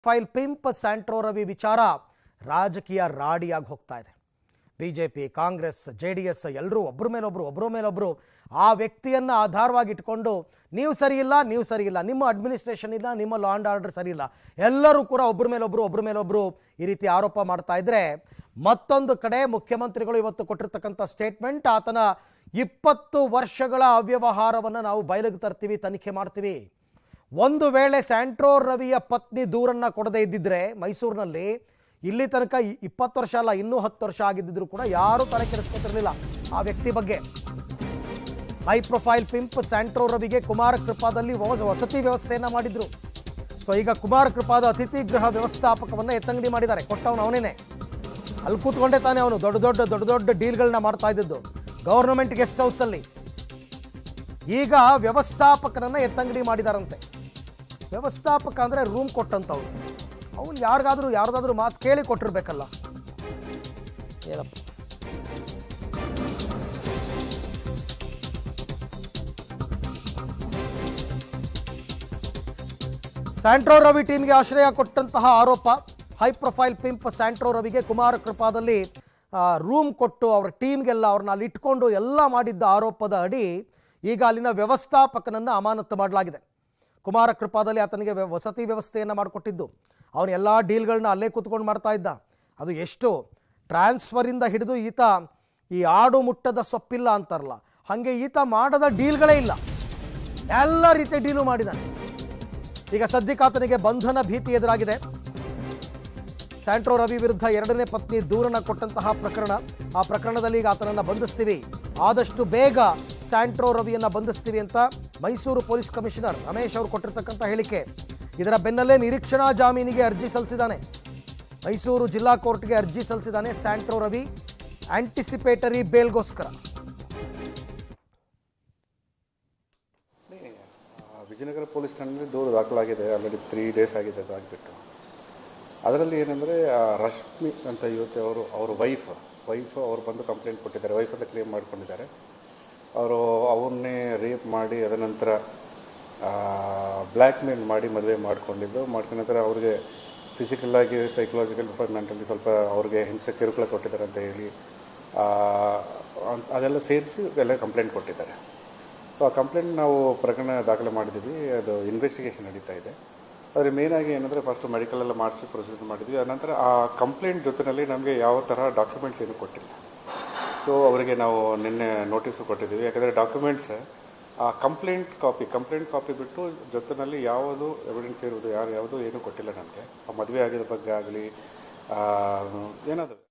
file pimp Santro Ravi ವಿಚಾರ ರಾಜಕೀಯ ರಾಡಿಯಾಗಿ ಹೋಗ್ತಾ ಇದೆ BJP Congress J D S ಎಲ್ಲರೂ ಒಬ್ಬರ ಮೇಲೊಬ್ರು ಒಬ್ಬರ ಮೇಲೊಬ್ರು ಆ ವ್ಯಕ್ತಿಯನ್ನು ಆಧಾರವಾಗಿ ಇಟ್ಕೊಂಡು ನೀವು ಸರಿ ಇಲ್ಲ ನೀವು ಸರಿ ಇಲ್ಲ ನಿಮ್ಮ ಅಡ್ಮಿನಿಸ್ಟ್ರೇಷನ್ ಇಲ್ಲ ನಿಮ್ಮ ಲಾ ಆ್ಯಂಡ್ ಆರ್ಡರ್ ಸರಿ ಇಲ್ಲ ಎಲ್ಲರೂ ಕೂಡ ಒಬ್ಬರ ಮೇಲೊಬ್ರು ಒಬ್ಬರ ಮೇಲೊಬ್ರು ಈ ರೀತಿ ಆರೋಪ ಮಾಡ್ತಾ ಇದ್ರೆ ಮತ್ತೊಂದು ಕಡೆ ಮುಖ್ಯಮಂತ್ರಿಗಳು ಇವತ್ತು ಕೊಟ್ಟಿರ್ತಕ್ಕಂಥ ಸ್ಟೇಟ್ಮೆಂಟ್ ಆತನ ಇಪ್ಪತ್ತು ವರ್ಷಗಳ ಅವ್ಯವಹಾರವನ್ನು ನಾವು ಬಯಲಿಗೆ ತರ್ತೀವಿ ತನಿಖೆ ಮಾಡ್ತೀವಿ ಒಂದು ವೇಳೆ ಸ್ಯಾಂಟ್ರೋ ರವಿಯ ಪತ್ನಿ ದೂರನ್ನ ಕೊಡದೇ ಇದ್ದಿದ್ರೆ ಮೈಸೂರಿನಲ್ಲಿ ಇಲ್ಲಿ ತನಕ ಇ- ಇಪ್ಪತ್ತು ವರ್ಷ ಅಲ್ಲ ಇನ್ನೂ ಹತ್ತು ವರ್ಷ ಆಗಿದ್ದಿದ್ರು ಕೂಡ ಯಾರೂ ತಲೆ ಕೆಡಿಸ್ಕೊತಿರ್ಲಿಲ್ಲ ಆ ವ್ಯಕ್ತಿ ಬಗ್ಗೆ ಹೈ ಪ್ರೊಫೈಲ್ ಪಿಂಪ್ ಸ್ಯಾಂಟ್ರೋ ರವಿಗೆ ಕುಮಾರ ಕೃಪಾದಲ್ಲಿ ವ- ವಸತಿ ವ್ಯವಸ್ಥೆಯನ್ನ ಮಾಡಿದ್ರು ಸೊ ಈಗ ಕುಮಾರ ಕೃಪಾದ ಅತಿಥಿ ಗೃಹ ವ್ಯವಸ್ಥಾಪಕವನ್ನ ಎತ್ತಂಗಡಿ ಮಾಡಿದ್ದಾರೆ ಕೊಟ್ಟವನು ಅವನೇನೆ ಅಲ್ಲಿ ಕೂತ್ಕೊಂಡೇ ತಾನೇ ಅವನು ದೊಡ್ಡ ದೊಡ್ಡ ದೊಡ್ಡ ದೊಡ್ಡ ಡೀಲ್ಗಳನ್ನ ಮಾಡ್ತಾ ಇದ್ದದ್ದು ಗವರ್ನಮೆಂಟ್ ಗೆಸ್ಟ್ ಹೌಸಲ್ಲಿ ಈಗ ವ್ಯವಸ್ಥಾಪಕನನ್ನ ಎತ್ತಂಗಡಿ ಮಾಡಿದಾರಂತೆ ವ್ಯವಸ್ಥಾಪಕ ಅಂದ್ರೆ ರೂಮ್ ಕೊಟ್ಟಂತವ್ರು ಅವ್ನು ಯಾರಿಗಾದ್ರೂ ಯಾರ್ದಾದ್ರೂ ಮಾತು ಕೇಳಿ ಕೊಟ್ಟಿರ್ಬೇಕಲ್ಲ ಏನಪ್ಪ ಸ್ಯಾಂಟ್ರೋ ರವಿ ಟೀಮ್ಗೆ ಆಶ್ರಯ ಕೊಟ್ಟಂತಹ ಆರೋಪ ಹೈ ಪ್ರೊಫೈಲ್ ಪಿಂಪ್ ಸ್ಯಾಂಟ್ರೋ ರವಿಗೆ ಕುಮಾರ ಕೃಪಾದಲ್ಲಿ ರೂಮ್ ಕೊಟ್ಟು ಅವರ ಟೀಮ್ಗೆಲ್ಲ ಅವ್ರನ್ನ ಅಲ್ಲಿ ಇಟ್ಕೊಂಡು ಎಲ್ಲ ಮಾಡಿದ್ದ ಆರೋಪದ ಅಡಿ ಈಗ ಅಲ್ಲಿನ ವ್ಯವಸ್ಥಾಪಕನನ್ನು ಅಮಾನತು ಮಾಡಲಾಗಿದೆ ಕುಮಾರ ಕೃಪಾದಲ್ಲಿ ಆತನಿಗೆ ವ್ಯ- ವಸತಿ ವ್ಯವಸ್ಥೆಯನ್ನು ಮಾಡಿಕೊಟ್ಟಿದ್ದು ಅವನು ಎಲ್ಲ ಡೀಲ್ಗಳನ್ನ ಅಲ್ಲೇ ಕೂತ್ಕೊಂಡು ಮಾಡ್ತಾ ಇದ್ದ ಅದು ಎಷ್ಟು ಟ್ರಾನ್ಸ್ಫರಿಂದ ಹಿಡಿದು ಈತ ಈ ಆಡು ಮುಟ್ಟದ ಸೊಪ್ಪಿಲ್ಲ ಅಂತಾರಲ್ಲ ಹಾಗೆ ಈತ ಮಾಡದ ಡೀಲ್ಗಳೇ ಇಲ್ಲ ಎಲ್ಲ ರೀತಿಯ ಡೀಲು ಮಾಡಿದ್ದಾನೆ ಈಗ ಸದ್ಯಕ್ಕೆ ಆತನಿಗೆ ಬಂಧನ ಭೀತಿ ಎದುರಾಗಿದೆ ಸ್ಯಾಂಟ್ರೋ ರವಿ ವಿರುದ್ಧ ಎರಡನೇ ಪತ್ನಿ ದೂರನ್ನ ಕೊಟ್ಟಂತಹ ಪ್ರಕರಣ ಆ ಪ್ರಕರಣದಲ್ಲಿ ಈಗ ಆತನನ್ನ ಬಂಧಿಸ್ತೀವಿ ಆದಷ್ಟು ಬೇಗ ಸ್ಯಾಂಟ್ರೋ ರವಿಯನ್ನ ಬಂಧಿಸ್ತೀವಿ ಅಂತ ಮೈಸೂರು ಪೊಲೀಸ್ ಕಮಿಷನರ್ ರಮೇಶ್ ಅವರು ಕೊಟ್ಟಿರ್ತಕ್ಕಂಥ ಹೇಳಿಕೆ ಇದರ ಬೆನ್ನಲ್ಲೇ ನಿರೀಕ್ಷಣಾ ಜಾಮೀನಿಗೆ ಅರ್ಜಿ ಸಲ್ಲಿಸಿದ್ದಾನೆ ಮೈಸೂರು ಜಿಲ್ಲಾ ಕೋರ್ಟ್ಗೆ ಅರ್ಜಿ ಸಲ್ಲಿಸಿದ್ದಾನೆ ಸ್ಯಾಂಟ್ರೋ ರವಿ ಆಂಟಿಸಿಪೇಟರಿ ಬೇಲ್ಗೋಸ್ಕರ ಆ, ವಿಜಯನಗರ ಪೊಲೀಸ್ ಠಾಣೆಯಲ್ಲಿ ದೂರು ದಾಖಲಾಗಿದೆ ಆಲ್ರೆಡಿ ತ್ರೀ ಡೇಸ್ ಆಗಿದೆ ಅದು ಆಗಿಬಿಟ್ಟು ಅದರಲ್ಲಿ ಏನಂದರೆ ರಶ್ಮಿ ಅಂತ ಯುವತಿ ಅವರು ಅವ್ರ ವೈಫ್ ವೈಫ್ ಅವ್ರು ಬಂದು ಕಂಪ್ಲೇಂಟ್ ಕೊಟ್ಟಿದ್ದಾರೆ ವೈಫ್ ಅಂತ ಕ್ಲೇಮ್ ಮಾಡ್ಕೊಂಡಿದ್ದಾರೆ ಅವರು ಅವನ್ನೇ ರೇಪ್ ಮಾಡಿ ಅದರ ನಂತರ ಬ್ಲ್ಯಾಕ್ ಮೇಲ್ ಮಾಡಿ ಮದುವೆ ಮಾಡ್ಕೊಂಡಿದ್ದು ಮಾಡ್ಕೊಂಡ ನಂತರ ಅವ್ರಿಗೆ ಫಿಸಿಕಲಾಗಿ ಸೈಕಲಾಜಿಕಲ್ ಮೆಂಟಲಿ ಸ್ವಲ್ಪ ಅವ್ರಿಗೆ ಹಿಂಸೆ ಕಿರುಕುಳ ಕೊಟ್ಟಿದ್ದಾರೆ ಅಂತ ಹೇಳಿ ಆ, ಅನ್- ಅದೆಲ್ಲ ಸೇರಿಸಿ ಎಲ್ಲ ಕಂಪ್ಲೇಂಟ್ ಕೊಟ್ಟಿದ್ದಾರೆ ಸೊ ಆ ಕಂಪ್ಲೇಂಟ್ ನಾವು ಪ್ರಕರಣ ದಾಖಲೆ ಮಾಡಿದ್ದೀವಿ ಅದು ಇನ್ವೆಸ್ಟಿಗೇಷನ್ ನಡೀತಾ ಇದೆ ಆದರೆ ಮೇಯ್ನಾಗಿ ಏನಂದರೆ ಫಸ್ಟ್ ಮೆಡಿಕಲ್ ಎಲ್ಲ ಮಾಡಿಸಿ ಪ್ರೊಸೀಜರ್ ಮಾಡಿದ್ವಿ ಆನಂತರ ಆ ಕಂಪ್ಲೇಂಟ್ ಜೊತೆಯಲ್ಲಿ ನಮಗೆ ಯಾವ ಥರ ಡಾಕ್ಯುಮೆಂಟ್ಸ್ ಏನು ಕೊಟ್ಟಿಲ್ಲ ಸೊ ಅವರಿಗೆ ನಾವು ನಿನ್ನೆ ನೋಟಿಸು ಕೊಟ್ಟಿದ್ದೀವಿ ಯಾಕಂದರೆ ಡಾಕ್ಯುಮೆಂಟ್ಸ್ ಆ ಕಂಪ್ಲೇಂಟ್ ಕಾಪಿ ಕಂಪ್ಲೇಂಟ್ ಕಾಪಿ ಬಿಟ್ಟು ಜೊತೆಯಲ್ಲಿ ಯಾವುದು ಎವಿಡೆನ್ಸ್ ಇರುವುದು ಯಾರು ಯಾವುದು ಏನೂ ಕೊಟ್ಟಿಲ್ಲ ನಮಗೆ ಆ ಮದುವೆ ಆಗಿದ ಬಗ್ಗೆ ಆಗಲಿ ಏನಾದರೂ